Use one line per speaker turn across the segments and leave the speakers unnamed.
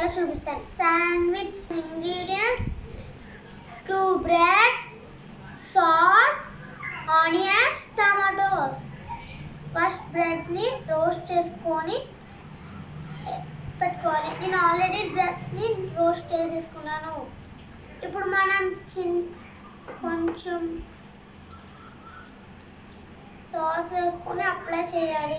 చేయాలో చూపిస్తాను sandwich ingredients two breads sauce onions tomatoes first బ్రెడ్ని రోస్ట్ చేసుకొని పెట్టుకోవాలి నేను ఆల్రెడీ బ్రెడ్ని రోస్ట్ చేసేసుకున్నాను ఇప్పుడు మనం చిన్ కొంచెం సాస్ వేసుకొని అప్లై చేయాలి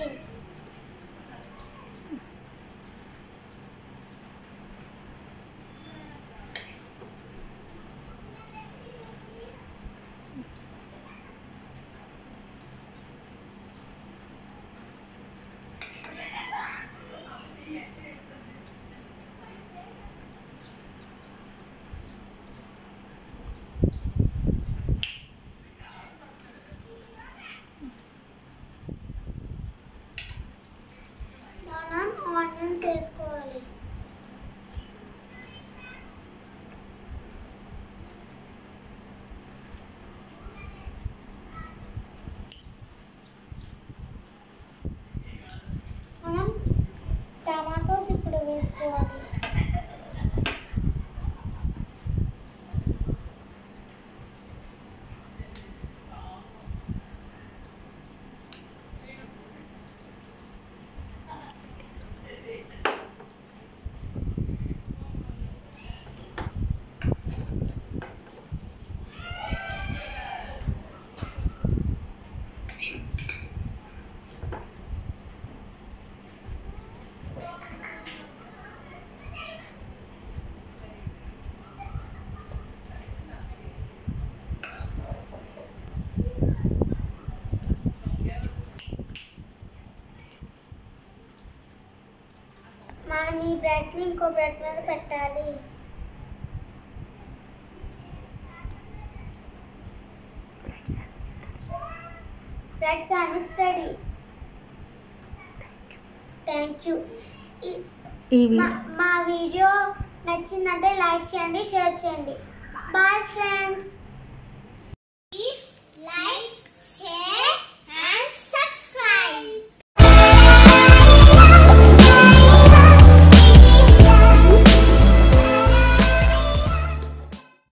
మనం ఆనియన్స్ వేసుకోవాలి మనం టమాటోస్ ఇప్పుడు వేసుకోవాలి మనం ఈ బ్రెడ్ని ఇంకో బ్రెడ్ మీద పెట్టాలి bread sandwich ready thank you
ఈ
మా మా వీడియో నచ్చిందంటే లైక్ చేయండి షేర్ చేయండి బాయ్ ఫ్రెండ్స్